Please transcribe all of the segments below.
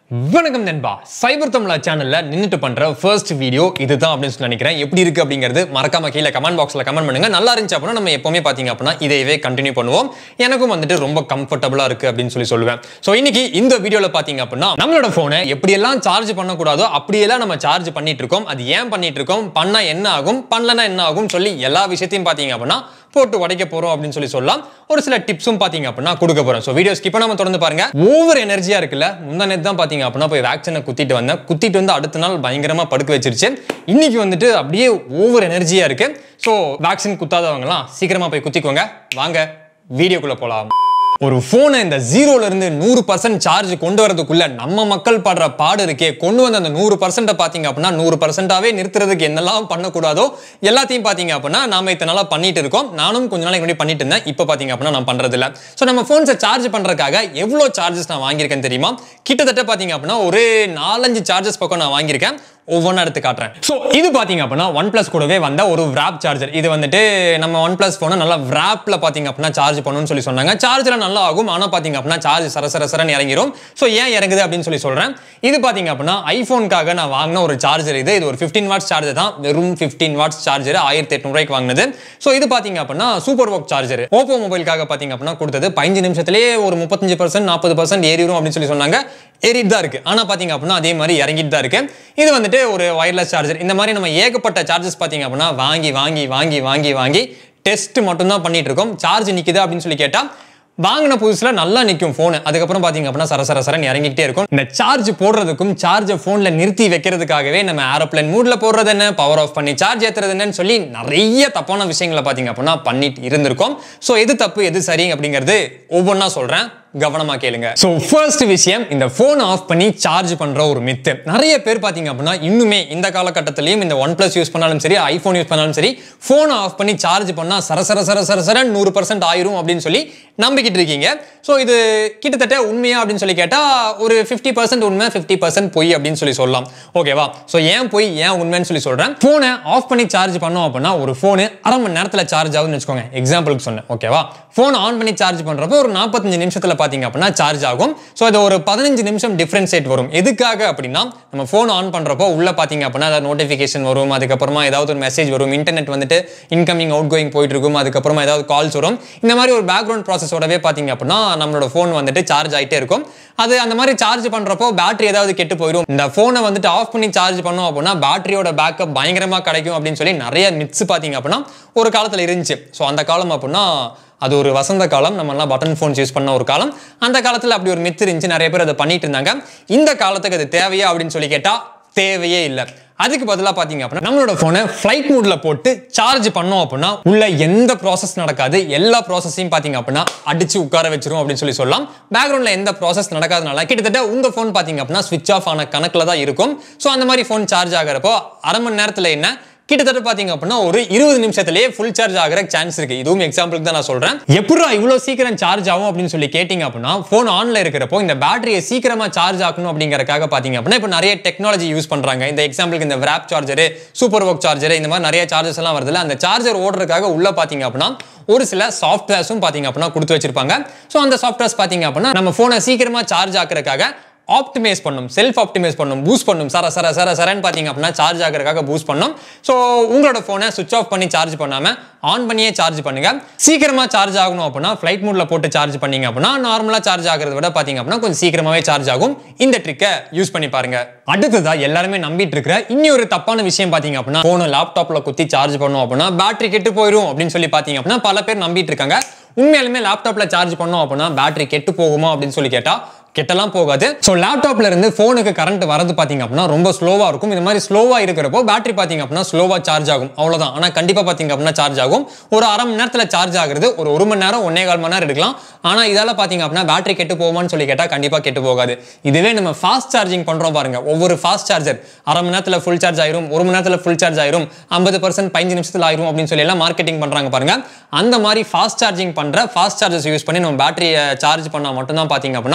வணக்கம் நண்பா சைபர் தமிழா சேனல்ல நின்னுட்டு பண்ற ஃபர்ஸ்ட் வீடியோ இதுதான் அப்படின்னு சொல்லி நினைக்கிறேன் எப்படி இருக்கு அப்படிங்கிறது மறக்காம கீழே கமெண்ட் பாக்ஸ்ல கமெண்ட் பண்ணுங்க நல்லா இருந்துச்சு அப்படின்னா நம்ம எப்பவுமே பாத்தீங்க அப்படின்னா இதையவே கண்டினியூ பண்ணுவோம் எனக்கும் வந்துட்டு ரொம்ப கம்ஃபர்டபுளா இருக்கு அப்படின்னு சொல்லி சொல்லுவேன் ஸோ இன்னைக்கு இந்த வீடியோல பாத்தீங்க அப்படின்னா நம்மளோட போனை எப்படியெல்லாம் சார்ஜ் பண்ணக்கூடாதோ அப்படியெல்லாம் நம்ம சார்ஜ் பண்ணிட்டு இருக்கோம் அது ஏன் பண்ணிட்டு இருக்கோம் பண்ணா என்ன ஆகும் பண்ணலனா என்ன ஆகும் சொல்லி எல்லா விஷயத்தையும் பாத்தீங்க அப்படின்னா போட்டு உடைக்க போறோம் அப்படின்னு சொல்லி சொல்லலாம் ஒரு சில டிப்ஸும் பாத்தீங்க அப்படின்னா கொடுக்க போறோம் ஸோ வீடியோ ஸ்கிப் பண்ணாம தொடர்ந்து பாருங்க ஓவர் எனர்ஜியா இருக்குல்ல முந்தா நேத்து தான் பாத்தீங்க அப்படின்னா போய் வேக்சினை குத்திட்டு வந்தேன் குத்திட்டு வந்து அடுத்த நாள் பயங்கரமா படுக்க வச்சிருச்சு இன்னைக்கு வந்துட்டு அப்படியே ஓவர் எனர்ஜியா இருக்கு ஸோ வேக்சின் குத்தாதவங்கலாம் சீக்கிரமா போய் குத்திக்கோங்க வாங்க வீடியோக்குள்ள போலாம் ஒரு ஃபோனை இந்த ஜீரோல இருந்து நூறு பர்சன்ட் சார்ஜ் கொண்டு வரதுக்குள்ள நம்ம மக்கள் படுற பாடு இருக்கே கொண்டு வந்த அந்த நூறு பர்சன்ட்டை பார்த்தீங்க அப்படின்னா நூறு பர்சன்டாவே நிறுத்துறதுக்கு என்னெல்லாம் பண்ணக்கூடாதோ எல்லாத்தையும் பார்த்தீங்க அப்படின்னா நாம இத்தனை நாளாக பண்ணிட்டு இருக்கோம் நானும் கொஞ்ச நாளைக்கு முன்னாடி பண்ணிட்டு இருந்தேன் இப்போ பார்த்தீங்க அப்படின்னா நான் பண்றது இல்ல ஸோ நம்ம ஃபோன்ஸை சார்ஜ் பண்றதுக்காக எவ்வளோ சார்ஜஸ் நான் வாங்கியிருக்கேன் தெரியுமா கிட்டத்தட்ட பார்த்தீங்க அப்படின்னா ஒரு நாலஞ்சு சார்ஜஸ் பக்கம் நான் வாங்கியிருக்கேன் ஒவ்வொன்றா எடுத்து காட்டுறேன் ஸோ இது பார்த்தீங்க அப்படின்னா ஒன் ப்ளஸ் கூடவே வந்த ஒரு விராப் சார்ஜர் இது வந்துட்டு நம்ம ஒன் ப்ளஸ் ஃபோனை நல்லா விராப்ல பார்த்தீங்க அப்படின்னா சார்ஜ் பண்ணணும்னு சொல்லி சொன்னாங்க சார்ஜில் நல்லா ஆகும் ஆனால் பார்த்தீங்க அப்படின்னா சார்ஜ் சர சர சரன்னு இறங்கிரும் ஸோ ஏன் இறங்குது அப்படின்னு சொல்லி சொல்கிறேன் இது பார்த்தீங்க அப்படின்னா ஐஃபோனுக்காக நான் வாங்கின ஒரு சார்ஜர் இது இது ஒரு ஃபிஃப்டீன் வாட்ஸ் சார்ஜர் தான் வெறும் ஃபிஃப்டீன் வாட்ஸ் சார்ஜர் ஆயிரத்தி எட்நூறுவாய்க்கு வாங்கினது ஸோ இது பார்த்தீங்க அப்படின்னா சூப்பர் ஒர்க் சார்ஜர் ஓப்போ மொபைலுக்காக பார்த்தீங்க அப்படின்னா கொடுத்தது பதினஞ்சு நிமிஷத்துலேயே ஒரு முப்பத்தஞ்சு பர்சன்ட் நாற்பது பர்சன்ட் ஏறிடும் அப்படின்னு சொல்லி சொன்னாங்க ஏறிட்டு தான் இருக்கு ஆனால் பார்த்தீங்க அப்படின்னா அதே மாதிரி இறங்கிட்டு தான் இருக்கு இது வந்துட்டு ஒரு ஒயர்லெஸ் சார்ஜர் இந்த மாதிரி நம்ம ஏகப்பட்ட சார்ஜஸ் பார்த்தீங்க அப்படின்னா வாங்கி வாங்கி வாங்கி வாங்கி வாங்கி டெஸ்ட் மட்டும்தான் பண்ணிட்டு இருக்கோம் சார்ஜ் நிற்குது அப்படின்னு சொல்லி கேட்டால் வாங்கின புதுசுல நல்லா நிற்கும் ஃபோன் அதுக்கப்புறம் பார்த்தீங்க அப்படின்னா சர சர சரன்னு இறங்கிக்கிட்டே இருக்கும் இந்த சார்ஜ் போடுறதுக்கும் சார்ஜை ஃபோனில் நிறுத்தி வைக்கிறதுக்காகவே நம்ம ஏரோப்ளேன் மூடில் போடுறது என்ன பவர் ஆஃப் பண்ணி சார்ஜ் ஏற்றுறது என்னன்னு சொல்லி நிறைய தப்பான விஷயங்களை பார்த்தீங்க அப்படின்னா பண்ணிட்டு இருந்திருக்கோம் ஸோ எது தப்பு எது சரி அப்படிங்கிறது ஒவ்வொன்றா சொல்கிறேன் கவனமா கேளுங்க ஸோ ஃபர்ஸ்ட் விஷயம் இந்த ஃபோன் ஆஃப் பண்ணி சார்ஜ் பண்ற ஒரு மித்து நிறைய பேர் பாத்தீங்க அப்படின்னா இன்னுமே இந்த காலகட்டத்திலையும் இந்த ஒன் பிளஸ் யூஸ் பண்ணாலும் சரி ஐஃபோன் யூஸ் பண்ணாலும் சரி ஃபோனை ஆஃப் பண்ணி சார்ஜ் பண்ணா சர சர சர சர சர நூறு பர்சன்ட் ஆயிரும் அப்படின்னு சொல்லி நம்பிக்கிட்டு இருக்கீங்க ஸோ இது கிட்டத்தட்ட உண்மையா அப்படின்னு சொல்லி கேட்டா ஒரு ஃபிஃப்டி பர்சன்ட் உண்மை ஃபிஃப்டி பர்சன்ட் பொய் அப்படின்னு சொல்லி சொல்லலாம் ஓகேவா ஸோ ஏன் பொய் ஏன் உண்மைன்னு சொல்லி சொல்றேன் ஃபோனை ஆஃப் பண்ணி சார்ஜ் பண்ணோம் அப்படின்னா ஒரு ஃபோனு அரை மணி நேரத்தில் சார்ஜ் ஆகுதுன்னு வச்சுக்கோங்க எக்ஸாம்பிளுக்கு சொன்னேன் ஓகேவா ஃபோன் ஆன் பண்ணி சார்ஜ் பண்றப்போ ஒரு நாற்பத்தஞ்சு நிமிஷத்தில் பார்த்தீங்க அப்படின்னா சார்ஜ் ஆகும் ஸோ அது ஒரு பதினஞ்சு நிமிஷம் டிஃப்ரென்ஷியேட் வரும் எதுக்காக அப்படின்னா நம்ம ஃபோன் ஆன் பண்ணுறப்போ உள்ள பார்த்தீங்க அப்படின்னா ஏதாவது நோட்டிஃபிகேஷன் வரும் அதுக்கப்புறமா ஏதாவது ஒரு மெசேஜ் வரும் இன்டர்நெட் வந்துட்டு இன்கமிங் அவுட் கோயிங் போயிட்டு இருக்கும் அதுக்கப்புறமா ஏதாவது கால்ஸ் வரும் இந்த மாதிரி ஒரு பேக்ரவுண்ட் ப்ராசஸோடவே பார்த்தீங்க அப்படின்னா நம்மளோட ஃபோன் வந்துட்டு சார்ஜ் ஆகிட்டே இருக்கும் அது அந்த மாதிரி சார்ஜ் பண்ணுறப்போ பேட்டரி ஏதாவது கெட்டு போயிடும் இந்த ஃபோனை வந்துட்டு ஆஃப் பண்ணி சார்ஜ் பண்ணோம் அப்படின்னா பேட்டரியோட பேக்கப் பயங்கரமாக கிடைக்கும் அப்படின்னு சொல்லி நிறைய மித்ஸ் பார்த்தீங்க அப்படின்னா ஒரு காலத்தில் இருந்துச்சு ஸோ அந்த காலம் அப்படின்னா அது ஒரு வசந்த காலம் நம்மலாம் பட்டன் ஃபோன்ஸ் யூஸ் பண்ண ஒரு காலம் அந்த காலத்தில் அப்படி ஒரு மித்து இருந்துச்சு நிறைய பேர் அதை பண்ணிட்டு இருந்தாங்க இந்த காலத்துக்கு அது தேவையா அப்படின்னு சொல்லி கேட்டால் தேவையே இல்லை அதுக்கு பதிலாக பார்த்தீங்க அப்படின்னா நம்மளோட ஃபோனை ஃப்ளைட் மூட்ல போட்டு சார்ஜ் பண்ணோம் அப்படின்னா உள்ள எந்த ப்ராசஸ் நடக்காது எல்லா ப்ராசஸையும் பார்த்தீங்க அப்படின்னா அடிச்சு உட்கார வச்சிரும் அப்படின்னு சொல்லி சொல்லலாம் பேக்ரவுண்டில் எந்த ப்ராசஸ் நடக்காதனால கிட்டத்தட்ட உங்கள் ஃபோன் பார்த்தீங்க அப்படின்னா ஸ்விட்ச் ஆஃப் ஆன கணக்கில் தான் இருக்கும் ஸோ அந்த மாதிரி ஃபோன் சார்ஜ் ஆகிறப்போ அரை மணி நேரத்தில் என்ன கிட்டத்தட்ட பாத்தீங்க அப்படின்னா ஒரு இருபது நிமிஷத்திலேயே ஃபுல் சார்ஜ் ஆகிற சான்ஸ் இருக்கு இதுவும் எக்ஸாம்பிளுக்கு தான் நான் சொல்றேன் எப்படா இவ்வளோ சீக்கிரம் சார்ஜ் ஆகும் அப்படின்னு சொல்லி கேட்டிங்க அப்படின்னா ஃபோன் ஆன்ல இருக்கிறப்போ இந்த பேட்டரியை சீக்கிரமா சார்ஜ் ஆகணும் அப்படிங்கறக்காக பாத்தீங்க அப்படின்னா இப்போ நிறைய டெக்னாலஜி யூஸ் பண்றாங்க இந்த எக்ஸாம்பிளுக்கு இந்த விராப் சார்ஜர் சூப்பர் ஒர்க் சார்ஜர் இந்த மாதிரி நிறைய சார்ஜஸ் எல்லாம் வருதுல அந்த சார்ஜர் ஓடுறதுக்காக உள்ள பாத்தீங்க அப்படின்னா ஒரு சில சாஃப்ட்வேர்ஸும் பாத்தீங்க அப்படின்னா கொடுத்து வச்சிருப்பாங்க ஸோ அந்த சாஃப்ட்வேர்ஸ் பாத்தீங்க அப்படின்னா நம்ம ஃபோனை சீக்கிரமா சார்ஜ் ஆக்குறதுக்காக ஆப்டிமைஸ் பண்ணும் செல்ஃப் ஆப்டிமைஸ் பண்ணும் பூஸ்ட் பண்ணும் சர சர சர சரன்னு பார்த்தீங்க அப்படின்னா சார்ஜ் ஆகிறதுக்காக பூஸ்ட் பண்ணும் ஸோ உங்களோட ஃபோனை சுவிச் ஆஃப் பண்ணி சார்ஜ் பண்ணாமல் ஆன் பண்ணியே சார்ஜ் பண்ணுங்க சீக்கிரமா சார்ஜ் ஆகணும் அப்படின்னா ஃப்ளைட் மூட்ல போட்டு சார்ஜ் பண்ணீங்க அப்படின்னா நார்மலாக சார்ஜ் ஆகிறத விட பார்த்தீங்க அப்படின்னா கொஞ்சம் சீக்கிரமாவே சார்ஜ் ஆகும் இந்த ட்ரிக்கை யூஸ் பண்ணி பாருங்க அடுத்ததா எல்லாருமே நம்பிட்டு இருக்கிற இனி ஒரு தப்பான விஷயம் பார்த்தீங்க அப்படின்னா ஃபோனை லேப்டாப்ல குத்தி சார்ஜ் பண்ணோம் அப்படின்னா பேட்டரி கெட்டு போயிடும் அப்படின்னு சொல்லி பார்த்தீங்க அப்படின்னா பல பேர் நம்பிட்டு இருக்காங்க உண்மையாலுமே லேப்டாப்ல சார்ஜ் பண்ணோம் அப்படின்னா பேட்டரி கெட்டு போகுமா அப்படின்னு சொல்லி கேட்டா கெட்டலாம் போகாது ஸோ லேப்டாப்ல இருந்து ஃபோனுக்கு கரண்ட் வரது பார்த்தீங்க அப்படின்னா ரொம்ப ஸ்லோவா இருக்கும் இந்த மாதிரி ஸ்லோவா இருக்கிறப்போ பேட்டரி பார்த்தீங்க அப்படின்னா ஸ்லோவா சார்ஜ் ஆகும் அவ்வளவுதான் ஆனால் கண்டிப்பா பார்த்தீங்க அப்படின்னா சார்ஜ் ஆகும் ஒரு அரை மணி நேரத்தில் சார்ஜ் ஆகுறது ஒரு ஒரு மணி நேரம் ஒன்னே கால் மணி நேரம் எடுக்கலாம் ஆனால் இதால பார்த்தீங்க அப்படின்னா பேட்டரி கெட்டு போகுமான்னு சொல்லி கேட்டால் கண்டிப்பாக கெட்டு போகாது இதுவே நம்ம ஃபாஸ்ட் சார்ஜிங் பண்றோம் பாருங்க ஒவ்வொரு ஃபாஸ்ட் சார்ஜர் அரை மணி நேரத்தில் ஃபுல் சார்ஜ் ஆயிரும் ஒரு மணி நேரத்தில் ஃபுல் சார்ஜ் ஆயிரும் ஐம்பது பர்சன்ட் பதினஞ்சு நிமிஷத்தில் ஆயிரும் அப்படின்னு சொல்லி எல்லாம் மார்க்கெட்டிங் பண்றாங்க பாருங்க அந்த மாதிரி ஃபாஸ்ட் சார்ஜிங் பண்ற ஃபாஸ்ட் சார்ஜஸ் யூஸ் பண்ணி நம்ம பேட்டரியை சார்ஜ் பண்ணால் மட்டும்தான் பார்த்தீங்க அப்படின்னா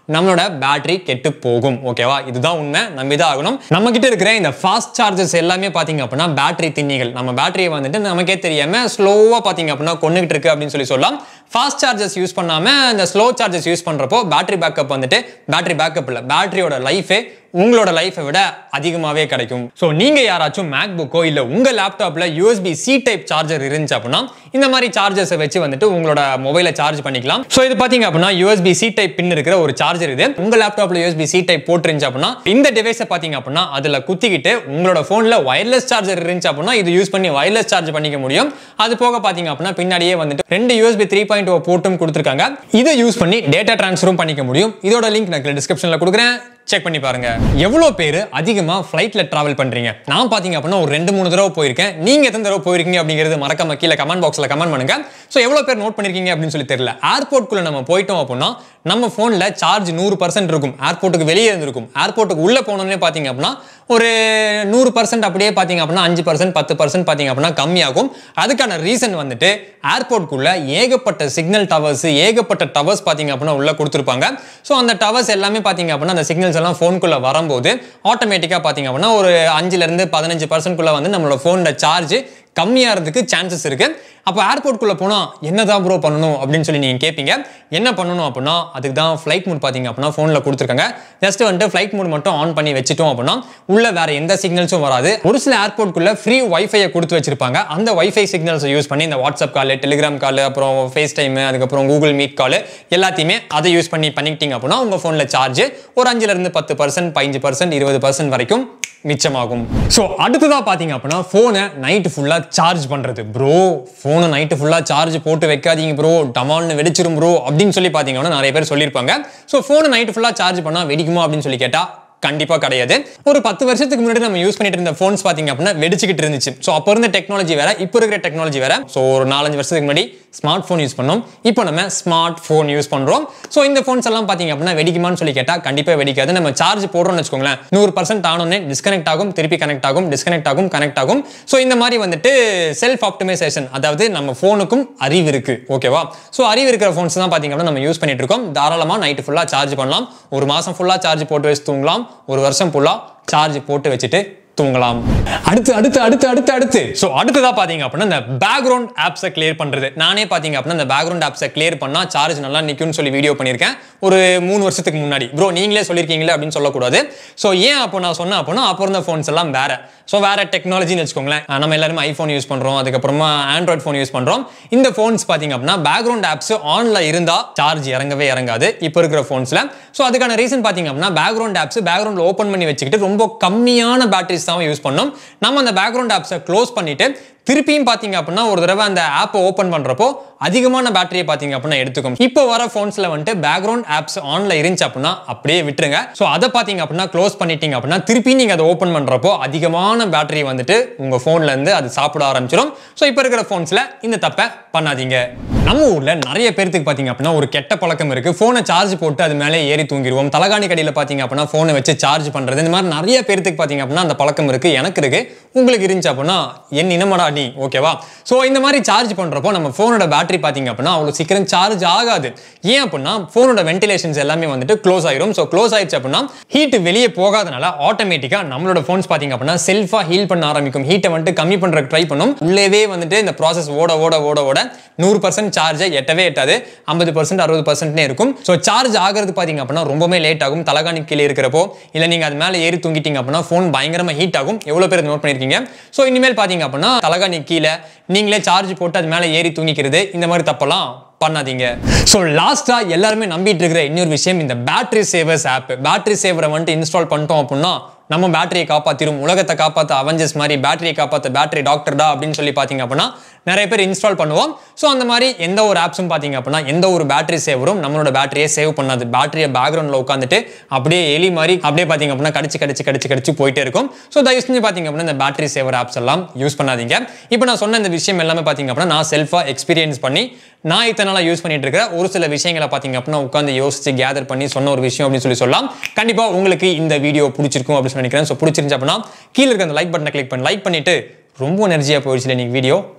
நம்மளோட பேட்டரி கெட்டு போகும் ஓகேவா இதுதான் உண்மை நம்பி தான் ஆகணும் நம்ம கிட்ட இருக்கிற இந்த ஃபாஸ்ட் சார்ஜஸ் எல்லாமே பாத்தீங்க அப்படின்னா பேட்டரி திண்ணிகள் நம்ம பேட்டரியை வந்துட்டு நமக்கே தெரியாம ஸ்லோவா பாத்தீங்க அப்படின்னா கொண்டுகிட்டு இருக்கு அப்படின்னு சொல்லி சொல்லலாம் ஃபாஸ்ட் சார்ஜஸ் யூஸ் பண்ணாம இந்த ஸ்லோ சார்ஜஸ் யூஸ் பண்றப்போ பேட்டரி பேக்கப் வந்துட்டு பேட்டரி பேக்கப் இல்ல பேட்டரியோட லைஃபே உங்களோட லைஃபை விட அதிகமாகவே கிடைக்கும் ஸோ நீங்கள் யாராச்சும் மேக் புக்கோ இல்லை உங்கள் லேப்டாப்பில் யூஎஸ்பி சி டைப் சார்ஜர் இருந்துச்சு அப்படின்னா இந்த மாதிரி சார்ஜர்ஸை வச்சு வந்துட்டு உங்களோட மொபைலை சார்ஜ் பண்ணிக்கலாம் ஸோ இது பார்த்தீங்க அப்படின்னா யூஎஸ்பி சி டைப் பின் இருக்கிற ஒரு சார்ஜர் இது உங்கள் லேப்டாப்பில் யூஎஸ்பி சி டைப் போட்டுருந்துச்சு அப்படின்னா இந்த டிவைஸை பார்த்தீங்க அப்படின்னா அதில் குத்திக்கிட்டு உங்களோட ஃபோனில் ஒயர்லெஸ் சார்ஜர் இருந்துச்சு அப்படின்னா இது யூஸ் பண்ணி ஒயர்லெஸ் சார்ஜ் பண்ணிக்க முடியும் அது போக பார்த்தீங்க அப்படின்னா பின்னாடியே வந்துட்டு ரெண்டு யூஎஸ்பி த்ரீ பாயிண்ட் ஓ போட்டும் கொடுத்துருக்காங்க இதை யூஸ் பண்ணி டேட்டா ட்ரான்ஸ்ஃபரும் பண்ணிக்க முடியும் இதோட லிங்க் நான் டிஸ்கிரிப்ஷனில் கொடுக்குறேன் செக் பண்ணி பாருங்க எவ்வளோ பேர் அதிகமாக ஃப்ளைட்ல டிராவல் பண்றீங்க நான் பார்த்தீங்க அப்படின்னா ஒரு ரெண்டு மூணு தடவை போயிருக்கேன் நீங்க எத்தனை தடவை போயிருக்கீங்க அப்படிங்கிறது மறக்காம கீழே கமெண்ட் பாக்ஸ்ல கமெண்ட் பண்ணுங்க ஸோ எவ்வளோ பேர் நோட் பண்ணிருக்கீங்க அப்படின்னு சொல்லி தெரியல ஏர்போர்ட்குள்ள நம்ம போயிட்டோம் அப்படின்னா நம்ம ஃபோனில் சார்ஜ் நூறு பர்சன்ட் இருக்கும் ஏர்போர்ட்டுக்கு வெளியே இருந்திருக்கும் ஏர்போர்ட்டுக்கு உள்ள போனோன்னே பார்த்தீங்க அப்படின்னா ஒரு நூறு பர்சன்ட் அப்படியே பார்த்தீங்க அப்படின்னா அஞ்சு பர்சன்ட் பத்து பர்சன்ட் பார்த்தீங்க அப்படின்னா கம்மியாகும் அதுக்கான ரீசன் வந்துட்டு ஏர்போர்ட்குள்ள ஏகப்பட்ட சிக்னல் டவர்ஸ் ஏகப்பட்ட டவர்ஸ் பார்த்தீங்க அப்படின்னா உள்ள கொடுத்துருப்பாங்க ஸோ அந்த டவர்ஸ் எல்லாமே பார்த்தீங்க அப்படின்னா அந்த சிக்னல்ஸ் எல்லாம் ஃபோனுக்குள்ள வரும்போது ஆட்டோமேட்டிக்காக பார்த்தீங்க அப்படின்னா ஒரு அஞ்சுலேருந்து பதினஞ்சு பர்சன்ட்குள்ள வந்து நம்மளோட ஃபோனோட சார்ஜ் கம்மியாகிறதுக்கு சான்சஸ் இருக்கு அப்போ ஏர்போர்ட்குள்ளே போனால் என்னதான் ப்ரோ பண்ணணும் அப்படின்னு சொல்லி நீங்கள் கேட்பீங்க என்ன பண்ணணும் அப்படின்னா அதுக்கு தான் ஃப்ளைட் மூட் பார்த்தீங்க அப்படின்னா ஃபோனில் கொடுத்துருக்காங்க ஜஸ்ட் வந்துட்டு ஃப்ளைட் மூட் மட்டும் ஆன் பண்ணி வச்சுட்டோம் அப்படின்னா உள்ள வேற எந்த சிக்னல்ஸும் வராது ஒரு சில ஏர்போர்ட்குள்ளே ஃப்ரீ வைஃபையை கொடுத்து வச்சிருப்பாங்க அந்த வைஃபை சிக்னல்ஸை யூஸ் பண்ணி இந்த வாட்ஸ்அப் கால் டெலிகிராம் கால் அப்புறம் ஃபேஸ் டைம் அதுக்கப்புறம் கூகுள் மீட் கால் எல்லாத்தையுமே அதை யூஸ் பண்ணி பண்ணிக்கிட்டீங்க அப்படின்னா உங்கள் ஃபோனில் சார்ஜ் ஒரு அஞ்சுலேருந்து பத்து பர்சன்ட் பதினஞ்சு பர்சன்ட் இருபது பர்சன்ட் வரைக்கும் மிச்சமாகும் ஸோ அடுத்ததாக பார்த்தீங்க அப்படின்னா ஃபோனை நைட்டு ஃபுல்லாக சார்ஜ் பண்ணுறது ப்ரோ ஃபோனை நைட்டு ஃபுல்லாக சார்ஜ் போட்டு வைக்காதீங்க ப்ரோ டமால்னு வெடிச்சிரும் ப்ரோ அப்படின்னு சொல்லி பார்த்தீங்கன்னா நிறைய பேர் சொல்லியிருப்பாங்க ஸோ ஃபோனை நைட்டு ஃபுல்லாக சார்ஜ் பண்ணால் வெடிக்குமா அப்படின்னு சொல்லி கேட்டால் கண்டிப்பாக கிடையாது ஒரு பத்து வருஷத்துக்கு முன்னாடி நம்ம யூஸ் பண்ணிட்டு இருந்த ஃபோன்ஸ் பார்த்தீங்க அப்படின்னா வெடிச்சுக்கிட்டு இருந்துச்சு ஸோ அப்போ இருந்த டெக்னாலஜி வேற இப்போ இருக்கிற டெக்னாலஜி வேற ஸோ ஒரு நாலஞ்சு வருஷத்துக்கு முன்னாடி ஸ்மார்ட் ஃபோன் யூஸ் பண்ணோம் இப்போ நம்ம ஸ்மார்ட் ஃபோன் யூஸ் பண்ணுறோம் ஸோ இந்த ஃபோன்ஸ் எல்லாம் பார்த்தீங்க அப்படின்னா வெடிக்குமான்னு சொல்லி கேட்டால் கண்டிப்பாக வெடிக்காது நம்ம சார்ஜ் போடுறோம்னு வச்சுக்கோங்களேன் நூறு பர்சன்ட் ஆனோடனே டிஸ்கனெக்ட் ஆகும் திருப்பி கனெக்ட் ஆகும் டிஸ்கனெக்ட் ஆகும் கனெக்ட் ஆகும் ஸோ இந்த மாதிரி வந்துட்டு செல்ஃப் ஆப்டிமைசேஷன் அதாவது நம்ம ஃபோனுக்கும் அறிவு இருக்கு ஓகேவா ஸோ அறிவு இருக்கிற ஃபோன்ஸ் தான் பார்த்தீங்க அப்படின்னா நம்ம யூஸ் பண்ணிட்டு இருக்கோம் தாராளமாக நைட்டு ஃபுல்லாக சார்ஜ் பண்ணலாம் ஒரு மாதம் ஃபுல்லாக சார்ஜ் போட்டு வச்சு தூங்கலாம் ஒரு வருஷம் ஃபுல்லாக சார்ஜ் போட்டு வச்சுட்டு தூங்கலாம் அடுத்து அடுத்து அடுத்து அடுத்து அடுத்து ஸோ அடுத்ததா பாத்தீங்க அப்படின்னா இந்த பேக்ரவுண்ட் ஆப்ஸை கிளியர் பண்றது நானே பாத்தீங்க அப்படின்னா இந்த பேக்ரவுண்ட் ஆப்ஸை கிளியர் பண்ணா சார்ஜ் நல்லா நிக்கும்னு சொல்லி வீடியோ பண்ணியிருக்கேன் ஒரு மூணு வருஷத்துக்கு முன்னாடி ப்ரோ நீங்களே சொல்லியிருக்கீங்களே அப்படின்னு சொல்லக்கூடாது ஸோ ஏன் அப்போ நான் சொன்னேன் அப்படின்னா அப்போ இருந்த ஃபோன்ஸ் எல்லாம் வேற ஸோ வேற டெக்னாலஜின்னு வச்சுக்கோங்களேன் அஹ் நம்ம எல்லாருமே ஐஃபோன் யூஸ் பண்றோம் அதுக்கப்புறமா ஆண்ட்ராய்ட் ஃபோன் யூஸ் பண்றோம் இந்த ஃபோன்ஸ் பாத்தீங்க அப்படின்னா பேக்ரவுண்ட் ஆப்ஸ் ஆன்ல இருந்தா சார்ஜ் இறங்கவே இறங்காது இப்போ இருக்கிற ஃபோன்ஸ்ல ஸோ அதுக்கான ரீசன் பாத்தீங்க அப்படின்னா பேக்ரவுண்ட் ஆப்ஸ் பேக்ரவுண்ட்ல ஓப்பன் பண்ணி வச்சுக்கிட்டு ரொம்ப கம்மியான பேட்டரிஸ் தான் யூஸ் பண்ணோம் நம்ம அந்த பேக்ரவுண்ட் ஆப்ஸை க்ளோஸ் பண்ணிட்டு திருப்பியும் பார்த்தீங்க அப்படின்னா ஒரு தடவை அந்த ஆப்பை ஓப்பன் பண்ணுறப்போ அதிகமான பேட்டரியை பார்த்தீங்க அப்படின்னா எடுத்துக்கும் இப்போ வர ஃபோன்ஸில் வந்துட்டு பேக்ரவுண்ட் ஆப்ஸ் ஆனில் இருந்துச்சு அப்படின்னா அப்படியே விட்டுருங்க ஸோ அதை பார்த்தீங்க அப்படின்னா க்ளோஸ் பண்ணிட்டீங்க அப்படின்னா திருப்பி நீங்கள் அதை ஓப்பன் பண்ணுறப்போ அதிகமான பேட்டரி வந்துட்டு உங்கள் ஃபோன்லேருந்து அது சாப்பிட ஆரம்பிச்சிடும் ஸோ இப்போ இருக்கிற ஃபோன்ஸில் இந்த தப்பை பண்ணாதீங்க நம்ம ஊரில் நிறைய பேர்த்துக்கு பார்த்தீங்க அப்படின்னா ஒரு கெட்ட பழக்கம் இருக்குது ஃபோனை சார்ஜ் போட்டு அது மேலே ஏறி தூங்கிடுவோம் தலகாணி கடையில் பார்த்தீங்க அப்படின்னா ஃபோனை வச்சு சார்ஜ் பண்ணுறது இந்த மாதிரி நிறைய பேர்த்துக்கு பார்த்தீங்க அப்படின்னா அந்த பழக்கம் இருக்குது எனக்கு இருக்குது உங்களுக்கு இருந்துச்சு அப்படின்னா என் இனமடா நீ ஓகேவா ஸோ இந்த மாதிரி சார்ஜ் பண்ணுறப்போ நம்ம ஃபோனோட பேட்டரி பார்த்தீங்க அப்படின்னா அவ்வளோ சீக்கிரம் சார்ஜ் ஆகாது ஏன் அப்படின்னா ஃபோனோட வென்டிலேஷன்ஸ் எல்லாமே வந்துட்டு க்ளோஸ் ஆயிரும் ஸோ க்ளோஸ் ஆயிடுச்சு அப்படின்னா ஹீட் வெளியே போகாதனால ஆட்டோமேட்டிக்காக நம்மளோட ஃபோன்ஸ் பார்த்தீங்க அப்படின்னா செல்ஃபாக ஹீல் பண்ண ஆரம்பிக்கும் ஹீட்டை வந்துட்டு கம்மி பண்ணுறதுக்கு ட்ரை பண்ணும் உள்ளேவே வந்துட்டு இந்த ப்ராசஸ் ஓட ஓட ஓட ஓட நூறு பர்சன்ட் சார்ஜை எட்டவே எட்டாது ஐம்பது பர்சன்ட் அறுபது பர்சன்ட்னே இருக்கும் ஸோ சார்ஜ் ஆகிறது பார்த்தீங்க அப்படின்னா ரொம்பவே லேட் ஆகும் தலகாணி கீழே இருக்கிறப்போ இல்லை நீங்கள் அது மேலே ஏறி தூங்கிட்டீங்க அப்படின்னா ஃபோன் பயங்கரமாக ஹீட் ஆகும் எவ்வளோ பேர் நோட் பண்ணியிருக்கீங்க ஸோ இனிமேல் பார்த்தீங்க அப்படின்னா தலகாணி கீழே நீங்களே சார்ஜ் போட்டு அது மேலே ஏறி தூங்கிக்கிறது இந்த மாதிரி தப்பெல்லாம் பண்ணாதீங்க ஸோ லாஸ்டா எல்லாருமே நம்பிட்டு இருக்கிற இன்னொரு விஷயம் இந்த பேட்டரி சேவர்ஸ் ஆப் பேட்டரி சேவரை வந்துட்டு இன்ஸ்டால் பண்ணிட்டோம் அப்படின்னா நம்ம பேட்டரியை காப்பாத்திரும் உலகத்தை காப்பாற்ற அவெஞ்சர்ஸ் மாதிரி பேட்டரியை காப்பாற்ற பேட்டரி டாக்டர்டா அப்படின்னு சொல்லி பார்த்தீங்க அப்படின்னா நிறைய பேர் இன்ஸ்டால் பண்ணுவோம் ஸோ அந்த மாதிரி எந்த ஒரு ஆப்ஸும் பார்த்தீங்க அப்படின்னா எந்த ஒரு பேட்டரி சேவரும் நம்மளோட பேட்டரியை சேவ் பண்ணாது பேட்டரியை பேக்ரவுண்டில் உட்காந்துட்டு அப்படியே எலி மாதிரி அப்படியே பார்த்தீங்க அப்படின்னா கடிச்சு கடிச்சு கடிச்சு கடிச்சு போயிட்டே இருக்கும் ஸோ தயவு செஞ்சு பார்த்தீங்க அப்படின்னா இந்த பேட்டரி சேவர் ஆப்ஸ் எல்லாம் யூஸ் பண்ணாதீங்க இப்போ நான் சொன்ன இந்த விஷயம் எல்லாமே பார்த்தீங்க அப்படின்னா நான் செல்ஃபாக எக்ஸ்பீரியன்ஸ் பண்ணி நான் இத்தனை நாளாக யூஸ் பண்ணிட்டு இருக்கிற ஒரு சில விஷயங்களை பார்த்தீங்க அப்படின்னா உட்காந்து யோசிச்சு கேதர் பண்ணி சொன்ன ஒரு விஷயம் அப்படின்னு சொல்லி சொல்லலாம் கண்டிப்பாக உங்களுக்கு இந்த வீடியோ பிடிச்சிருக்கும் அப்படின்னு சொல்லி நினைக்கிறேன் ஸோ பிடிச்சிருந்துச்சு அப்படின்னா கீழே இருக்க அந்த லைக் பட்டனை கிளிக் பண்ணி லைக் பண்ணிட்டு ரொம்ப எனர்ஜியாக போயிடுச்சு இன்னைக்கு வீடியோ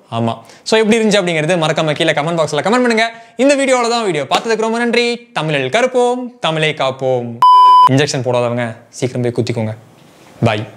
ஆமாம் ஸோ எப்படி இருந்துச்சு அப்படிங்கிறது மறக்காம கீழே கமெண்ட் பாக்ஸில் கமெண்ட் பண்ணுங்க இந்த வீடியோவில் தான் வீடியோ பார்த்ததுக்கு ரொம்ப நன்றி தமிழில் கருப்போம் தமிழை காப்போம் இன்ஜெக்ஷன் போடாதவங்க சீக்கிரம் போய் குத்திக்கோங்க பாய்